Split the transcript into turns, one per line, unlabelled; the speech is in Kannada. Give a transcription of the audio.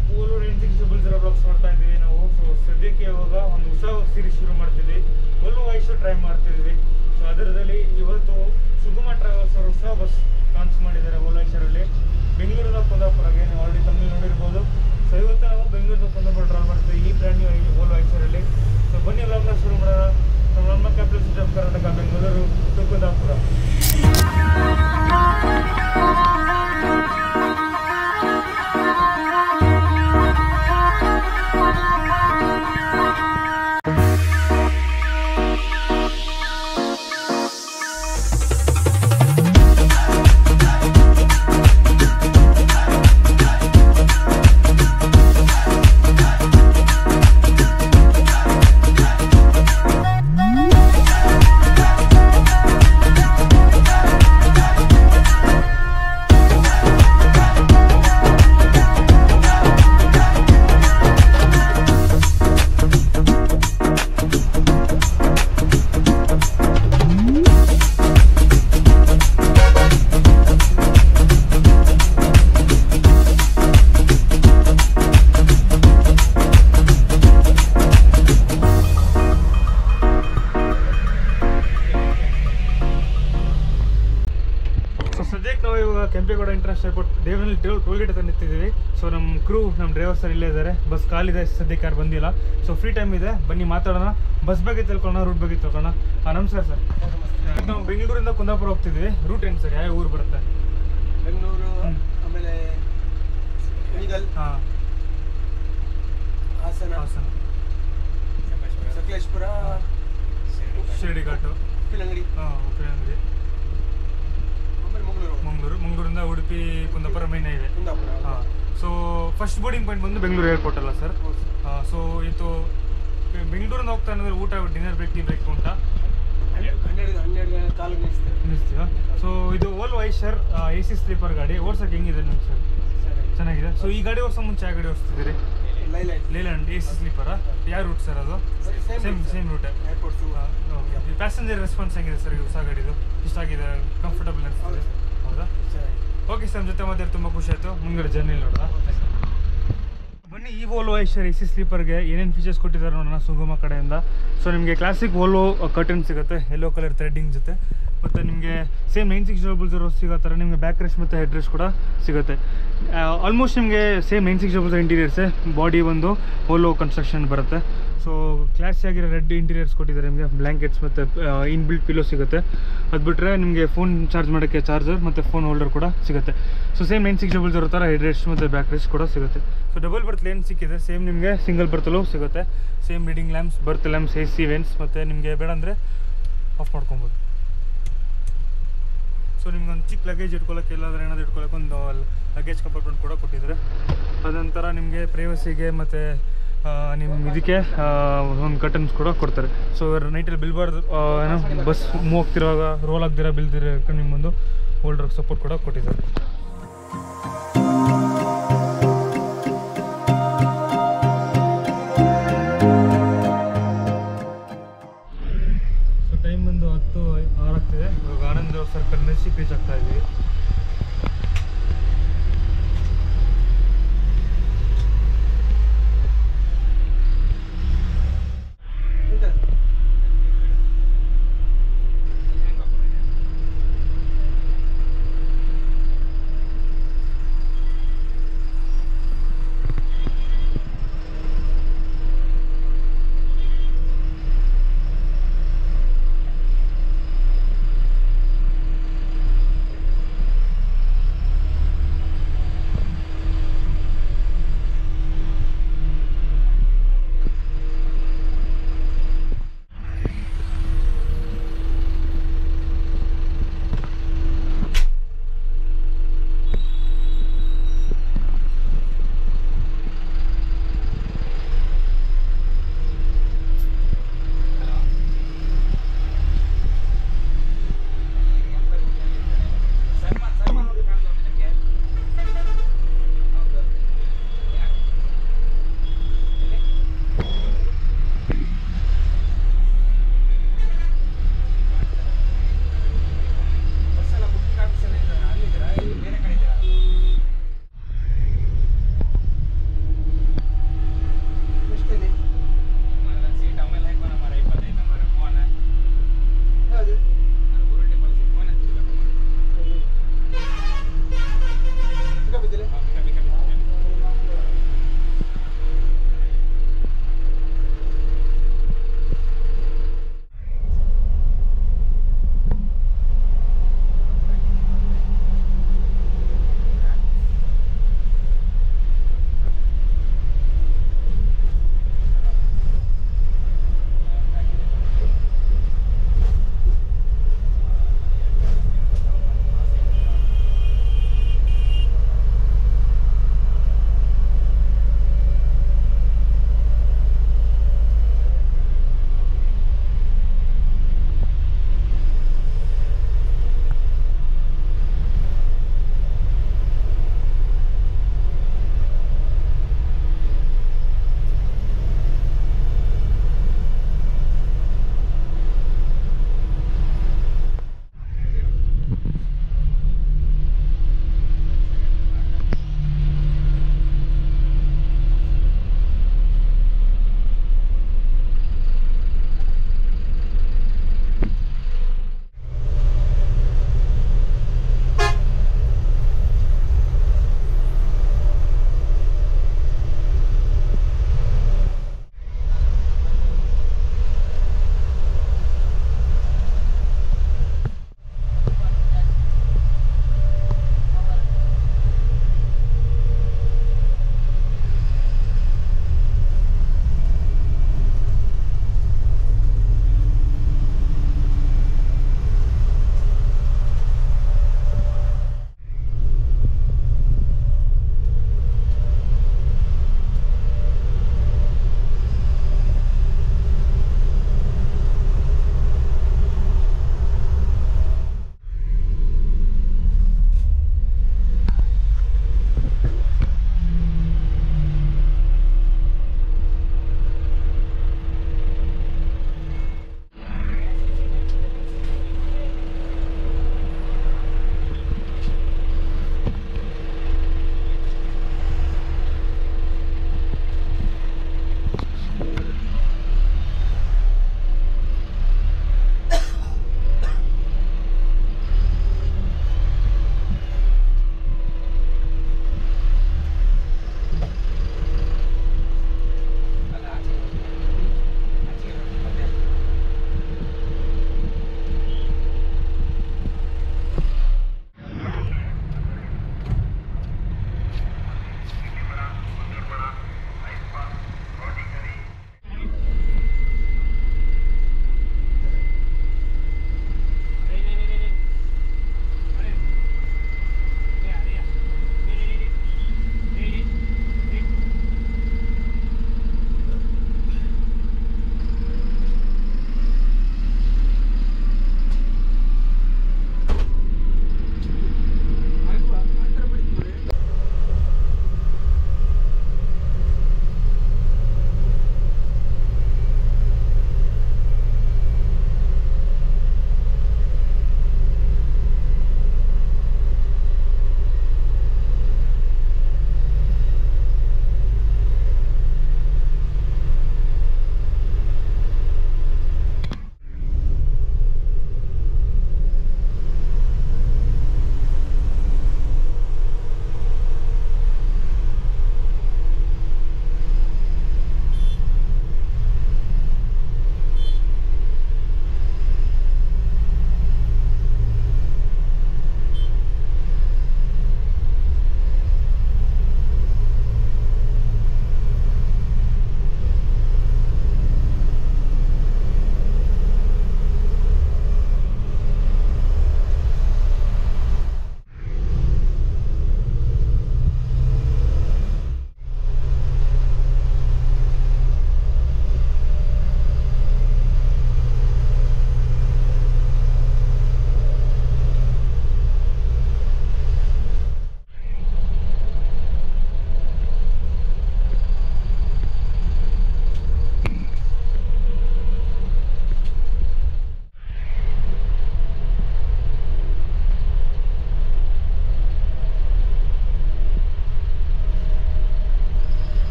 Ola nine six double zero vlogs ಮಾಡ್ತಾ ಇದ್ದೀವಿ ನಾವು ಸೊ ಸದ್ಯಕ್ಕೆ ಇವಾಗ ಒಂದು ಹೊಸ ಸೀರೀಸ್ ಶುರು ಮಾಡ್ತಿದ್ವಿ ಓಲೋ ವೈಸು ಟ್ರೈ ಮಾಡ್ತಿದ್ವಿ ಸೊ ಅದರದಲ್ಲಿ ಇವತ್ತು ಸುಗಮ ಟ್ರಾವೆಲ್ಸ್ ಅವರು ಹೊಸ ಬಸ್ ಲಾಂಚ್ ಮಾಡಿದ್ದಾರೆ ಓಲೋ ವೈಸರಲ್ಲಿ ಬೆಂಗಳೂರಿನ ಕುಂದಾಪುರಗೆ ನೀವು ಆಲ್ರೆಡಿ ತಮ್ಮಲ್ಲಿ ನೋಡಿರ್ಬೋದು ಸೊ ಇವತ್ತು ನಾವು ಬೆಂಗಳೂರಿನ ಕುಂದಾಪುರ ಟ್ರಾವೆಲ್ ಮಾಡ್ತೀವಿ ಈ ಬ್ರ್ಯಾಂಡ್ ನ್ಯೂ ಓಲೋ ವೈಸರಲ್ಲಿ ಸೊ ಬನ್ನಿ ವ್ಲಾಗ್ನ ಶುರು ಮಾಡೋಣ ನಮ್ಮ ನಮ್ಮ capital city of Karnataka Bengaluru to Kundapura so ಸದ್ಯಕ್ಕೆ ನಾವು ಇವಾಗ Kempegowda international airport Devanahalli toll gate ಹತ್ರ ನಿಂತಿದ್ದೀವಿ ಸೊ ನಮ್ಮ ಕ್ರೂ ನಮ್ಮ ಡ್ರೈವರ್ ಸರ್ ಇಲ್ಲೇ ಇದ್ದಾರೆ ಬಸ್ ಕಾಲಿದೆ ಸದ್ಯಕ್ಕೆ ಯಾರು ಬಂದಿಲ್ಲ ಸೊ ಫ್ರೀ ಟೈಮ್ ಇದೆ ಬನ್ನಿ ಮಾತಾಡೋಣ ಬಸ್ ಬಗ್ಗೆ ತಿಳ್ಕೊಳ್ಳೋಣ ರೂಟ್ ಬಗ್ಗೆ ತಿಳ್ಕೊಳ್ಳೋಣ ಹಾಂ ನಮಸ್ಕಾರ ಸರ್ ನಾವು ಬೆಂಗಳೂರಿಂದ ಕುಂದಾಪುರ ಹೋಗ್ತಿದ್ವಿ ರೂಟ್ ಏನು ಸರ್ ಯಾವ ಊರು ಬರುತ್ತೆ
ಬೆಂಗಳೂರು
ಹ್ಮ್.
ಆಮೇಲೆ ಕುಣಿಗಲ್
ಹಾಂ
ಹಾಸನ
ಹಾಸನ
ಸಕಲೇಶ್ಪುರ
ಶಿರಡಿ ಘಾಟು
ಉಪ್ಪಿನಂಗಡಿ
ಹಾಂ ಓಕೆ ಅಂಗಡಿ
ಆಮೇಲೆ ಮಂಗಳೂರು
ಮಂಗಳೂರು ಮಂಗಳೂರಿಂದ ಉಡುಪಿ ಕುಂದಾಪುರ ಮೈನ್ ಹೈವೇ
ಕುಂದಾಪುರ
ಹಾಂ ಸೊ ಫಸ್ಟ್ ಬೋರ್ಡಿಂಗ್ ಪಾಯಿಂಟ್ ಬಂದು ಬೆಂಗಳೂರು ಏರ್ಪೋರ್ಟ್ ಅಲ್ಲ ಸರ್
ಹೌದು ಸರ್.
ಸೊ ಇದು ಬೆಂಗಳೂರಿಂದ ಹೋಗ್ತಾ ಅಂದ್ರೆ ಊಟ ಡಿನ್ನರ್ ಬ್ರೇಕ್ ಟೀ ಬ್ರೇಕ್ ಉಂಟಾ
ಹನ್ನೆರಡು ಹನ್ನೆರಡು ಹನ್ನೆರಡು ಕಾಲು ನಿಲ್ಲಿಸ್ತೇವೆ
ನಿಲ್ಲಿಸ್ತೀರಾ ಸೊ ಇದು ಓಲ್ ವೈಶರ್ ಎ ಸಿ ಸ್ಲೀಪರ್ ಗಾಡಿ ಓಡ್ಸಕ್ಕೆ ಹೆಂಗಿದೆ ನಿಮ್ಗೆ ಸರ್ ಚೆನ್ನಾಗಿದೆ ಸೊ ಈ ಗಾಡಿ ಓಡಿಸೋ ಮುಂಚೆ ಯಾವ ಗಾಡಿ ಓಡಿಸ್ತಿದ್ದೀರಿ
ಲೈಲ್ಯಾಂಡ್
ಲೇಲ್ಯಾಂಡ್ ಎ ಸಿ ಸ್ಲೀಪರಾ ಯಾವ ರೂಟ್ ಸರ್ ಅದು ಸೇಮ್ ಸೇಮ್ ರೂಟೇ
ಏರ್ಪೋರ್ಟ್ಸು
ಓಕೆ ಪ್ಯಾಸೆಂಜರ್ ರೆಸ್ಪಾನ್ಸ್ ಹೆಂಗಿದೆ ಸರ್ ಈ ಹೊಸ ಗಾಡಿದು ಇಷ್ಟಾಗಿದೆ ಕಂಫರ್ಟಬಲ್ ಅನಿಸ್ತಿದೆ ಹೌದಾ ಓಕೆ ಸರ್ ಜೊತೆ ಮಾತಾಡಿ ತುಂಬ ಖುಷಿ ಆಯಿತು ಮುಂಗಡೆ ಜರ್ನಿ ನೋಡೋಣ ಬನ್ನಿ ಈ ಓಲೋ ಐಶ್ವರ್ ಎ ಸಿ ಸ್ಲೀಪರ್ಗೆ ಏನೇನು ಫೀಚರ್ಸ್ ಕೊಟ್ಟಿದ್ದಾರೆ ನೋಡೋಣ ಸುಗಮ ಕಡೆಯಿಂದ ಸೊ ನಿಮಗೆ ಕ್ಲಾಸಿಕ್ ಓಲೋ ಕರ್ಟನ್ ಸಿಗುತ್ತೆ ಯೆಲ್ಲೋ ಕಲರ್ ಥ್ರೆಡ್ಡಿಂಗ್ ಜೊತೆ ಮತ್ತು ನಿಮಗೆ same nine six double zero ಸಿಗೋ ಥರ ನಿಮಗೆ ಬ್ಯಾಕ್ ರೆಸ್ಟ್ ಮತ್ತು ಹೆಡ್ ರೆಸ್ಟ್ ಕೂಡ ಸಿಗುತ್ತೆ ಆಲ್ಮೋಸ್ಟ್ ನಿಮಗೆ ಸೇಮ್ ನೈನ್ ಸಿಕ್ಸ್ ಡಬಲ್ ಇಂಟೀರಿಯರ್ಸೇ ಬಾಡಿ ಒಂದು ಓಲೋ ಕನ್ಸ್ಟ್ರಕ್ಷನ್ ಬರುತ್ತೆ ಸೊ ಕ್ಲಾಸಿ ಆಗಿರೋ ರೆಡ್ ಇಂಟೀರಿಯರ್ಸ್ ಕೊಟ್ಟಿದ್ದಾರೆ ನಿಮಗೆ ಬ್ಲ್ಯಾಂಕೆಟ್ಸ್ ಮತ್ತು ಇನ್ ಬಿಲ್ಟ್ ಪಿಲೋ ಸಿಗುತ್ತೆ ಅದು ಬಿಟ್ಟರೆ ನಿಮಗೆ ಫೋನ್ ಚಾರ್ಜ್ ಮಾಡೋಕ್ಕೆ ಚಾರ್ಜರ್ ಮತ್ತು ಫೋನ್ ಹೋಲ್ಡರ್ ಕೂಡ ಸಿಗುತ್ತೆ so same nine six double zero ಥರ ಹೆಡ್ ರೆಸ್ಟ್ ಮತ್ತು ಬ್ಯಾಕ್ ರೆಸ್ಟ್ ಕೂಡ ಸಿಗುತ್ತೆ ಸೊ ಡಬಲ್ ಬರ್ತ್ ಲೇನ್ ಸಿಕ್ಕಿದೆ ಸೇಮ್ ನಿಮಗೆ ಸಿಂಗಲ್ ಬರ್ತಲೂ ಸಿಗುತ್ತೆ same reading lamps berth lamps A C vents ಮತ್ತು ನಿಮಗೆ ಬೇಡ ಅಂದರೆ ಆಫ್ ಮಾಡ್ಕೊಬೋದು ಸೊ ನಿಮ್ಗೆ ಒಂದು ಚಿಕ್ಕ ಲಗೇಜ್ ಇಟ್ಕೊಳ್ಳೋಕೆ ಎಲ್ಲಾದ್ರೂ ಏನಾದರೂ ಇಟ್ಕೊಳ್ಳೋಕೆ ಒಂದು ಲಗೇಜ್ ಕಂಪಾರ್ಟ್ಮೆಂಟ್ ಕೂಡ ಕೊಟ್ಟಿದ್ದಾರೆ ಅದಂತರ ನಿಮಗೆ ಪ್ರೈವಸಿಗೆ ಮತ್ತು ನಿಮ್ಮ ಇದಕ್ಕೆ ಒಂದು ಕಟನ್ಸ್ ಕೂಡ ಕೊಡ್ತಾರೆ ಸೊ ನೈಟಲ್ಲಿ ಬಿಲ್ಬಾರ್ದು ಏನೋ ಬಸ್ ಮೂವ್ ಆಗ್ತಿರುವಾಗ ರೋಲ್ ಆಗ್ದಿರ ಬಿಲ್ದಿರ ನಿಮ್ಮೊಂದು ಹೋಲ್ಡರ್ ಸಪೋರ್ಟ್ ಕೂಡ ಕೊಟ್ಟಿದ್ದಾರೆ